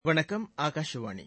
வணக்கம் ஆகாஷவாணி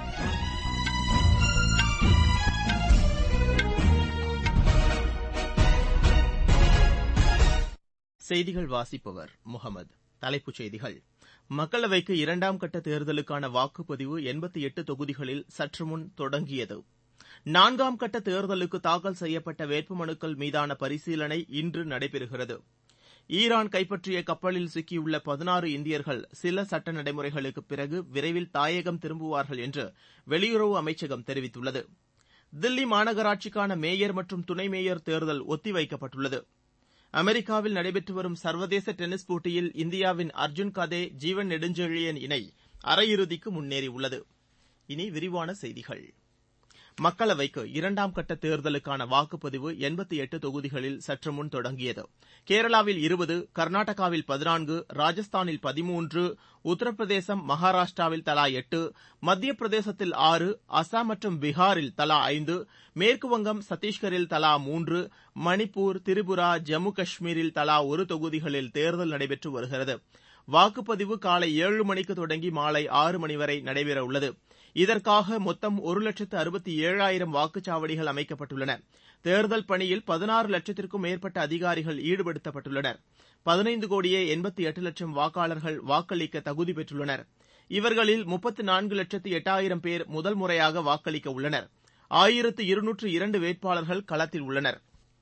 செய்திகள் வாசிப்பவர் முகமது தலைப்புச் செய்திகள் மக்களவைக்கு இரண்டாம் கட்ட தேர்தலுக்கான வாக்குப்பதிவு எண்பத்து எட்டு தொகுதிகளில் சற்றுமுன் தொடங்கியது நான்காம் கட்ட தேர்தலுக்கு தாக்கல் செய்யப்பட்ட வேட்புமனுக்கள் மீதான பரிசீலனை இன்று நடைபெறுகிறது ஈரான் கைப்பற்றிய கப்பலில் சிக்கியுள்ள பதினாறு இந்தியர்கள் சில சட்ட நடைமுறைகளுக்குப் பிறகு விரைவில் தாயகம் திரும்புவார்கள் என்று வெளியுறவு அமைச்சகம் தெரிவித்துள்ளது தில்லி மாநகராட்சிக்கான மேயர் மற்றும் துணை மேயர் தேர்தல் ஒத்தி வைக்கப்பட்டுள்ளது அமெரிக்காவில் நடைபெற்று வரும் சர்வதேச டென்னிஸ் போட்டியில் இந்தியாவின் அர்ஜுன் கதே ஜீவன் நெடுஞ்செழியன் இணை அரையிறுதிக்கு முன்னேறியுள்ளது இனி விரிவான செய்திகள் மக்களவைக்கு இரண்டாம் கட்ட தேர்தலுக்கான வாக்குப்பதிவு எண்பத்து எட்டு தொகுதிகளில் சற்றுமுன் தொடங்கியது கேரளாவில் இருபது கர்நாடகாவில் பதினான்கு ராஜஸ்தானில் பதிமூன்று உத்தரப்பிரதேசம் மகாராஷ்டிராவில் தலா எட்டு மத்திய பிரதேசத்தில் ஆறு அசாம் மற்றும் பீகாரில் தலா ஐந்து மேற்குவங்கம் சத்தீஸ்கரில் தலா மூன்று மணிப்பூர் திரிபுரா ஜம்மு காஷ்மீரில் தலா ஒரு தொகுதிகளில் தேர்தல் நடைபெற்று வருகிறது வாக்குப்பதிவு காலை ஏழு மணிக்கு தொடங்கி மாலை ஆறு மணி வரை நடைபெறவுள்ளது இதற்காக மொத்தம் ஒரு லட்சத்து அறுபத்தி ஏழாயிரம் வாக்குச்சாவடிகள் அமைக்கப்பட்டுள்ளன தேர்தல் பணியில் பதினாறு லட்சத்திற்கும் மேற்பட்ட அதிகாரிகள் ஈடுபடுத்தப்பட்டுள்ளனர் பதினைந்து கோடியே எண்பத்து எட்டு லட்சம் வாக்காளர்கள் வாக்களிக்க தகுதி பெற்றுள்ளனர் இவர்களில் முப்பத்து நான்கு லட்சத்து எட்டாயிரம் பேர் முதல் முறையாக வாக்களிக்க உள்ளனர் ஆயிரத்து இருநூற்று இரண்டு வேட்பாளர்கள் களத்தில் உள்ளனர்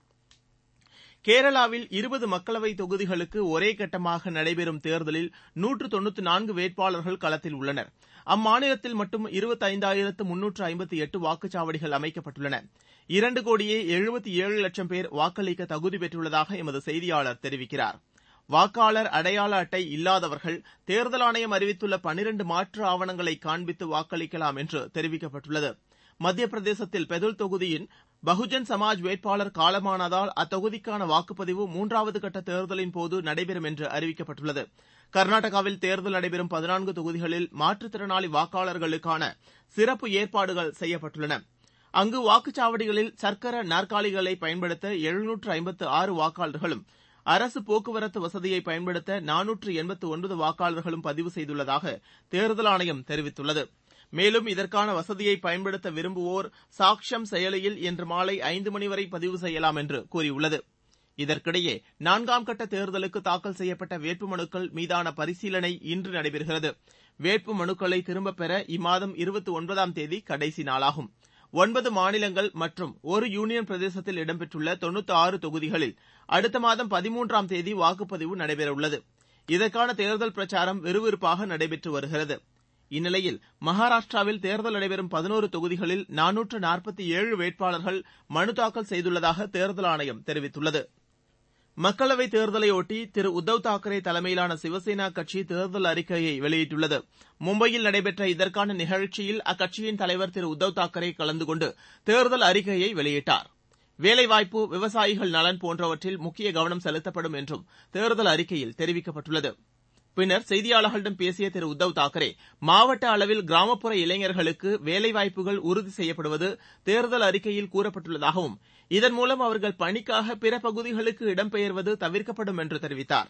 கேரளாவில் இருபது மக்களவைத் தொகுதிகளுக்கு ஒரே கட்டமாக நடைபெறும் தேர்தலில் நூற்று தொண்ணூற்று நான்கு வேட்பாளர்கள் களத்தில் உள்ளனர் அம்மாநிலத்தில் மட்டும் இருபத்தைந்தாயிரத்து முன்னூற்று ஐம்பத்து எட்டு வாக்குச்சாவடிகள் அமைக்கப்பட்டுள்ளன இரண்டு கோடியே எழுபத்தி ஏழு லட்சம் பேர் வாக்களிக்க தகுதி பெற்றுள்ளதாக எமது செய்தியாளர் தெரிவிக்கிறார் வாக்காளர் அடையாள அட்டை இல்லாதவர்கள் தேர்தல் ஆணையம் அறிவித்துள்ள பனிரண்டு மாற்று ஆவணங்களை காண்பித்து வாக்களிக்கலாம் என்று தெரிவிக்கப்பட்டுள்ளது மத்திய பிரதேசத்தில் பெதுல் தொகுதியின் பகுஜன் சமாஜ் வேட்பாளர் காலமானதால் அத்தொகுதிக்கான வாக்குப்பதிவு மூன்றாவது கட்ட தேர்தலின் போது நடைபெறும் என்று அறிவிக்கப்பட்டுள்ளது கர்நாடகாவில் தேர்தல் நடைபெறும் பதினான்கு தொகுதிகளில் மாற்றுத்திறனாளி வாக்காளர்களுக்கான சிறப்பு ஏற்பாடுகள் செய்யப்பட்டுள்ளன அங்கு வாக்குச்சாவடிகளில் சக்கர நாற்காலிகளை பயன்படுத்த எழுநூற்று ஐம்பத்து ஆறு வாக்காளர்களும் அரசு போக்குவரத்து வசதியை பயன்படுத்த நானூற்று எண்பத்து ஒன்பது வாக்காளர்களும் பதிவு செய்துள்ளதாக தேர்தல் ஆணையம் தெரிவித்துள்ளது மேலும் இதற்கான வசதியை பயன்படுத்த விரும்புவோர் சாக்ஷம் செயலியில் இன்று மாலை ஐந்து மணி வரை பதிவு செய்யலாம் என்று கூறியுள்ளது இதற்கிடையே நான்காம் கட்ட தேர்தலுக்கு தாக்கல் செய்யப்பட்ட வேட்புமனுக்கள் மீதான பரிசீலனை இன்று நடைபெறுகிறது வேட்பு மனுக்களை திரும்பப் பெற இம்மாதம் இருபத்தி ஒன்பதாம் தேதி கடைசி நாளாகும் ஒன்பது மாநிலங்கள் மற்றும் ஒரு யூனியன் பிரதேசத்தில் இடம்பெற்றுள்ள தொண்ணூத்தி ஆறு தொகுதிகளில் அடுத்த மாதம் பதிமூன்றாம் தேதி வாக்குப்பதிவு நடைபெறவுள்ளது இதற்கான தேர்தல் பிரச்சாரம் விறுவிறுப்பாக நடைபெற்று வருகிறது இந்நிலையில் மகாராஷ்டிராவில் தேர்தல் நடைபெறும் பதினோரு தொகுதிகளில் நானூற்று நாற்பத்தி ஏழு வேட்பாளர்கள் மனு தாக்கல் செய்துள்ளதாக தேர்தல் ஆணையம் தெரிவித்துள்ளது மக்களவைத் தேர்தலையொட்டி திரு உத்தவ் தாக்கரே தலைமையிலான சிவசேனா கட்சி தேர்தல் அறிக்கையை வெளியிட்டுள்ளது மும்பையில் நடைபெற்ற இதற்கான நிகழ்ச்சியில் அக்கட்சியின் தலைவர் திரு உத்தவ் தாக்கரே கலந்து கொண்டு தேர்தல் அறிக்கையை வெளியிட்டார் வேலைவாய்ப்பு விவசாயிகள் நலன் போன்றவற்றில் முக்கிய கவனம் செலுத்தப்படும் என்றும் தேர்தல் அறிக்கையில் தெரிவிக்கப்பட்டுள்ளது பின்னர் செய்தியாளர்களிடம் பேசிய திரு உத்தவ் தாக்கரே மாவட்ட அளவில் கிராமப்புற இளைஞர்களுக்கு வேலைவாய்ப்புகள் உறுதி செய்யப்படுவது தேர்தல் அறிக்கையில் கூறப்பட்டுள்ளதாகவும் இதன் மூலம் அவர்கள் பணிக்காக பிற பகுதிகளுக்கு இடம்பெயர்வது தவிர்க்கப்படும் என்று தெரிவித்தார்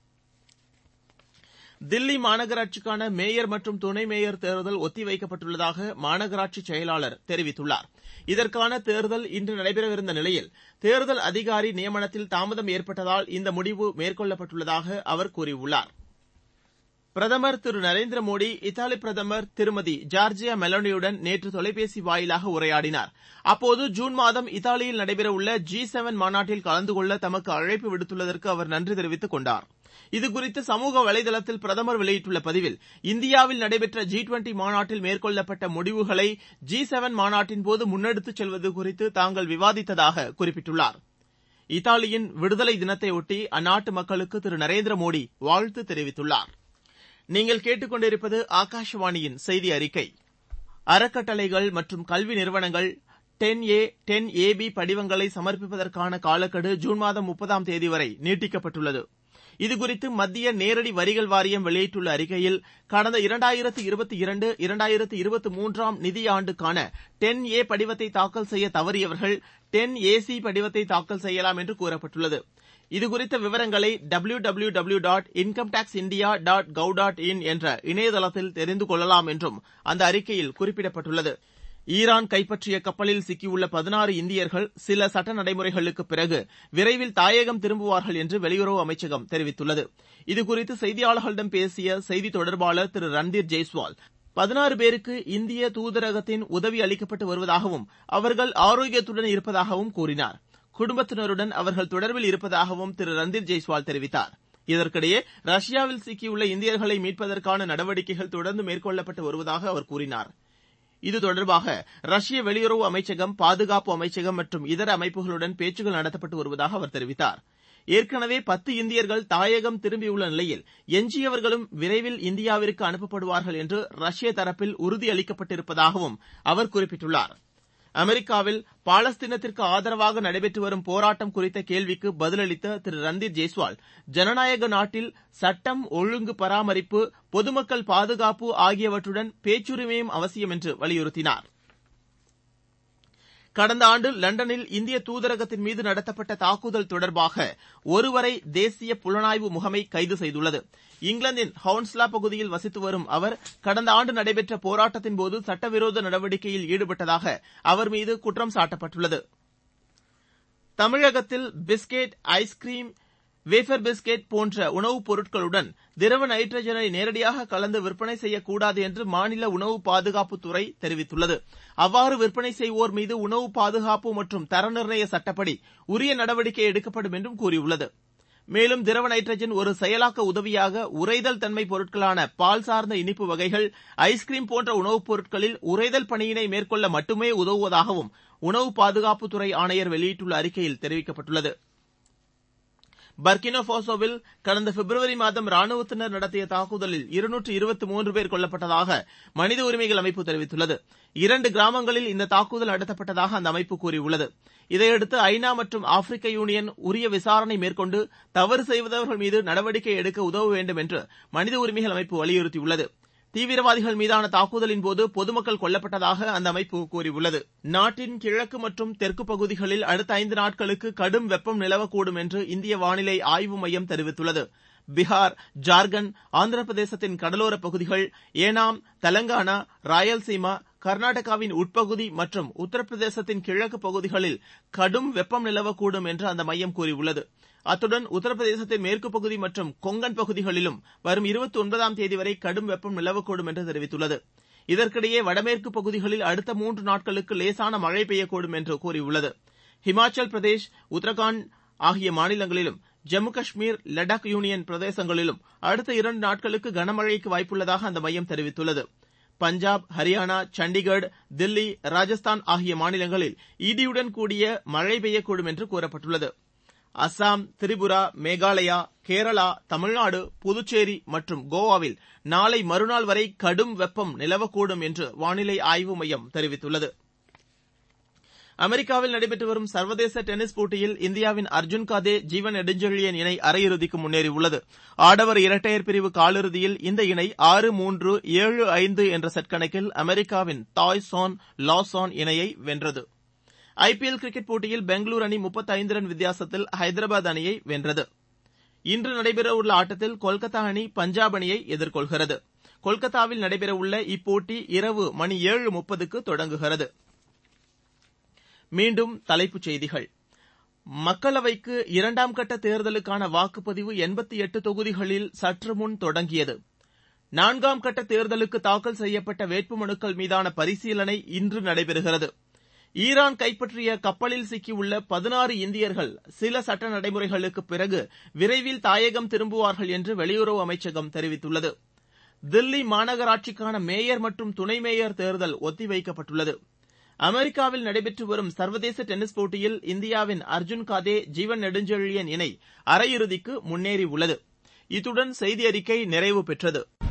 தில்லி மாநகராட்சிக்கான மேயர் மற்றும் துணை மேயர் தேர்தல் ஒத்தி வைக்கப்பட்டுள்ளதாக மாநகராட்சி செயலாளர் தெரிவித்துள்ளார் இதற்கான தேர்தல் இன்று நடைபெறவிருந்த நிலையில் தேர்தல் அதிகாரி நியமனத்தில் தாமதம் ஏற்பட்டதால் இந்த முடிவு மேற்கொள்ளப்பட்டுள்ளதாக அவர் கூறியுள்ளார் பிரதமர் திரு நரேந்திர மோடி இத்தாலி பிரதமர் திருமதி ஜார்ஜியா மெலோனியுடன் நேற்று தொலைபேசி வாயிலாக உரையாடினார் அப்போது ஜூன் மாதம் இத்தாலியில் நடைபெறவுள்ள ஜி செவன் மாநாட்டில் கலந்து கொள்ள தமக்கு அழைப்பு விடுத்துள்ளதற்கு அவர் நன்றி தெரிவித்துக் கொண்டார் இதுகுறித்து சமூக வலைதளத்தில் பிரதமர் வெளியிட்டுள்ள பதிவில் இந்தியாவில் நடைபெற்ற ஜி டுவெண்டி மாநாட்டில் மேற்கொள்ளப்பட்ட முடிவுகளை ஜி செவன் மாநாட்டின் போது முன்னெடுத்துச் செல்வது குறித்து தாங்கள் விவாதித்ததாக குறிப்பிட்டுள்ளார் இத்தாலியின் விடுதலை தினத்தையொட்டி அந்நாட்டு மக்களுக்கு திரு நரேந்திர மோடி வாழ்த்து தெரிவித்துள்ளார் நீங்கள் கேட்டுக்கொண்டிருப்பது ஆகாஷவாணியின் செய்தி அறிக்கை அறக்கட்டளைகள் மற்றும் கல்வி நிறுவனங்கள் ten A ten A B படிவங்களை சமர்ப்பிப்பதற்கான காலக்கெடு ஜூன் மாதம் முப்பதாம் தேதி வரை நீட்டிக்கப்பட்டுள்ளது இதுகுறித்து மத்திய நேரடி வரிகள் வாரியம் வெளியிட்டுள்ள அறிக்கையில் கடந்த இரண்டாயிரத்து இருபத்தி இரண்டு இரண்டாயிரத்து இருபத்தி மூன்றாம் நிதியாண்டுக்கான டென் ஏ படிவத்தை தாக்கல் செய்ய தவறியவர்கள் டென் ஏ சி படிவத்தை தாக்கல் செய்யலாம் என்று கூறப்பட்டுள்ளது இதுகுறித்த விவரங்களை W W W dot income tax India dot gov dot in என்ற இணையதளத்தில் தெரிந்து கொள்ளலாம் என்றும் அந்த அறிக்கையில் குறிப்பிடப்பட்டுள்ளது ஈரான் கைப்பற்றிய கப்பலில் சிக்கியுள்ள பதினாறு இந்தியர்கள் சில சட்ட நடைமுறைகளுக்குப் பிறகு விரைவில் தாயகம் திரும்புவார்கள் என்று வெளியுறவு அமைச்சகம் தெரிவித்துள்ளது இதுகுறித்து செய்தியாளர்களிடம் பேசிய செய்தி தொடர்பாளர் திரு ரன்தீர் ஜெய்ஸ்வால் பதினாறு பேருக்கு இந்திய தூதரகத்தின் உதவி அளிக்கப்பட்டு வருவதாகவும் அவர்கள் ஆரோக்கியத்துடன் இருப்பதாகவும் கூறினார் குடும்பத்தினருடன் அவர்கள் தொடர்பில் இருப்பதாகவும் திரு ரன்தீர் ஜெய்ஸ்வால் தெரிவித்தார் இதற்கிடையே ரஷ்யாவில் சிக்கியுள்ள இந்தியர்களை மீட்பதற்கான நடவடிக்கைகள் தொடர்ந்து மேற்கொள்ளப்பட்டு வருவதாக அவர் கூறினார் இது தொடர்பாக ரஷ்ய வெளியுறவு அமைச்சகம் பாதுகாப்பு அமைச்சகம் மற்றும் இதர அமைப்புகளுடன் பேச்சுக்கள் நடத்தப்பட்டு வருவதாக அவர் தெரிவித்தார் ஏற்கனவே பத்து இந்தியர்கள் தாயகம் திரும்பியுள்ள நிலையில் எஞ்சியவர்களும் விரைவில் இந்தியாவிற்கு அனுப்பப்படுவார்கள் என்று ரஷ்ய தரப்பில் உறுதி அளிக்கப்பட்டிருப்பதாகவும் அவர் குறிப்பிட்டுள்ளார் அமெரிக்காவில் பாலஸ்தீனத்திற்கு ஆதரவாக நடைபெற்று வரும் போராட்டம் குறித்த கேள்விக்கு பதிலளித்த திரு ரன்தீர் ஜெய்ஸ்வால் ஜனநாயக நாட்டில் சட்டம் ஒழுங்கு பராமரிப்பு பொதுமக்கள் பாதுகாப்பு ஆகியவற்றுடன் பேச்சுரிமையும் அவசியம் என்று வலியுறுத்தினார் கடந்த ஆண்டு லண்டனில் இந்திய தூதரகத்தின் மீது நடத்தப்பட்ட தாக்குதல் தொடர்பாக ஒருவரை தேசிய புலனாய்வு முகமை கைது செய்துள்ளது இங்கிலாந்தின் ஹவுன்ஸ்லா பகுதியில் வசித்து வரும் அவர் கடந்த ஆண்டு நடைபெற்ற போராட்டத்தின்போது சட்டவிரோத நடவடிக்கையில் ஈடுபட்டதாக அவர் மீது குற்றம் சாட்டப்பட்டுள்ளது தமிழகத்தில் பிஸ்கெட் ஐஸ்கிரீம் வேஃபர் பிஸ்கெட் போன்ற உணவுப் பொருட்களுடன் திரவ நைட்ரஜனை நேரடியாக கலந்து விற்பனை செய்யக்கூடாது என்று மாநில உணவு பாதுகாப்புத்துறை தெரிவித்துள்ளது அவ்வாறு விற்பனை செய்வோர் மீது உணவு பாதுகாப்பு மற்றும் தர நிர்ணய சட்டப்படி உரிய நடவடிக்கை எடுக்கப்படும் என்றும் கூறியுள்ளது மேலும் திரவ நைட்ரஜன் ஒரு செயலாக்க உதவியாக உறைதல் தன்மை பொருட்களான பால் சார்ந்த இனிப்பு வகைகள் ஐஸ்கிரீம் போன்ற உணவுப் பொருட்களில் உறைதல் பணியினை மேற்கொள்ள மட்டுமே உதவுவதாகவும் உணவு பாதுகாப்புத்துறை ஆணையர் வெளியிட்டுள்ள அறிக்கையில் தெரிவிக்கப்பட்டுள்ளது பர்கினோபாசோவில் கடந்த பிப்ரவரி மாதம் ராணுவத்தினர் நடத்திய தாக்குதலில் இருநூற்று இருபத்தி மூன்று பேர் கொல்லப்பட்டதாக மனித உரிமைகள் அமைப்பு தெரிவித்துள்ளது இரண்டு கிராமங்களில் இந்த தாக்குதல் நடத்தப்பட்டதாக அந்த அமைப்பு கூறியுள்ளது இதையடுத்து ஐநா மற்றும் ஆப்பிரிக்க யூனியன் உரிய விசாரணை மேற்கொண்டு தவறு செய்தவர்கள் மீது நடவடிக்கை எடுக்க உதவ வேண்டும் என்று மனித உரிமைகள் அமைப்பு வலியுறுத்தியுள்ளது தீவிரவாதிகள் மீதான தாக்குதலின்போது பொதுமக்கள் கொல்லப்பட்டதாக அந்த அமைப்பு கூறியுள்ளது நாட்டின் கிழக்கு மற்றும் தெற்கு பகுதிகளில் அடுத்த ஐந்து நாட்களுக்கு கடும் வெப்பம் நிலவக்கூடும் என்று இந்திய வானிலை ஆய்வு மையம் தெரிவித்துள்ளது பீகார் ஜார்க்கண்ட் ஆந்திர பிரதேசத்தின் கடலோரப் பகுதிகள் ஏனாம் தெலங்கானா ராயல்சீமா கர்நாடகாவின் உட்பகுதி மற்றும் உத்தரப்பிரதேசத்தின் கிழக்கு பகுதிகளில் கடும் வெப்பம் நிலவக்கூடும் என்று அந்த மையம் கூறியுள்ளது அத்துடன் உத்தரப்பிரதேசத்தின் மேற்குப் பகுதி மற்றும் கொங்கன் பகுதிகளிலும் வரும் இருபத்தி ஒன்பதாம் தேதி வரை கடும் வெப்பம் நிலவக்கூடும் என்று தெரிவித்துள்ளது இதற்கிடையே வடமேற்கு பகுதிகளில் அடுத்த மூன்று நாட்களுக்கு லேசான மழை பெய்யக்கூடும் என்று கூறியுள்ளது ஹிமாச்சல் பிரதேஷ் உத்தரகாண்ட் ஆகிய மாநிலங்களிலும் ஜம்மு காஷ்மீர் லடாக் யூனியன் பிரதேசங்களிலும் அடுத்த இரண்டு நாட்களுக்கு கனமழைக்கு வாய்ப்புள்ளதாக அந்த மையம் தெரிவித்துள்ளது பஞ்சாப் ஹரியானா சண்டிகர் தில்லி ராஜஸ்தான் ஆகிய மாநிலங்களில் இடியுடன் கூடிய மழை பெய்யக்கூடும் என்று கூறப்பட்டுள்ளது அஸ்ஸாம் திரிபுரா மேகாலயா கேரளா தமிழ்நாடு புதுச்சேரி மற்றும் கோவாவில் நாளை மறுநாள் வரை கடும் வெப்பம் நிலவக்கூடும் என்று வானிலை ஆய்வு மையம் தெரிவித்துள்ளது அமெரிக்காவில் நடைபெற்று வரும் சர்வதேச டென்னிஸ் போட்டியில் இந்தியாவின் அர்ஜுன் காதே ஜீவன் நெடுஞ்செழியன் இணை அரையிறுதிக்கு முன்னேறியுள்ளது ஆடவர் இரட்டையர் பிரிவு காலிறுதியில் இந்த இணை ஆறு மூன்று ஏழு ஐந்து என்ற செட் கணக்கில் அமெரிக்காவின் தாய் சான் லாசான் இணையை வென்றது ஐபிஎல் கிரிக்கெட் போட்டியில் பெங்களூரு அணி முப்பத்தைந்து ரன் வித்தியாசத்தில் ஹைதராபாத் அணியை வென்றது இன்று நடைபெறவுள்ள ஆட்டத்தில் கொல்கத்தா அணி பஞ்சாப் அணியை எதிர்கொள்கிறது கொல்கத்தாவில் நடைபெறவுள்ள இப்போட்டி இரவு மணி ஏழு முப்பதுக்கு தொடங்குகிறது மீண்டும் தலைப்புச் செய்திகள் மக்களவைக்கு இரண்டாம் கட்ட தேர்தலுக்கான வாக்குப்பதிவு எண்பத்தி எட்டு தொகுதிகளில் சற்று முன் தொடங்கியது நான்காம் கட்ட தேர்தலுக்கு தாக்கல் செய்யப்பட்ட வேட்புமனுக்கள் மீதான பரிசீலனை இன்று நடைபெறுகிறது ஈரான் கைப்பற்றிய கப்பலில் சிக்கியுள்ள பதினாறு இந்தியர்கள் சில சட்ட நடைமுறைகளுக்குப் பிறகு விரைவில் தாயகம் திரும்புவார்கள் என்று வெளியுறவு அமைச்சகம் தெரிவித்துள்ளது தில்லி மாநகராட்சிக்கான மேயர் மற்றும் துணை மேயர் தேர்தல் ஒத்திவைக்கப்பட்டுள்ளது அமெரிக்காவில் நடைபெற்று வரும் சர்வதேச டென்னிஸ் போட்டியில் இந்தியாவின் அர்ஜுன் காதே ஜீவன் நெடுஞ்செழியன் இணை அரையிறுதிக்கு முன்னேறியுள்ளது இத்துடன் செய்தி அறிக்கை நிறைவு பெற்றது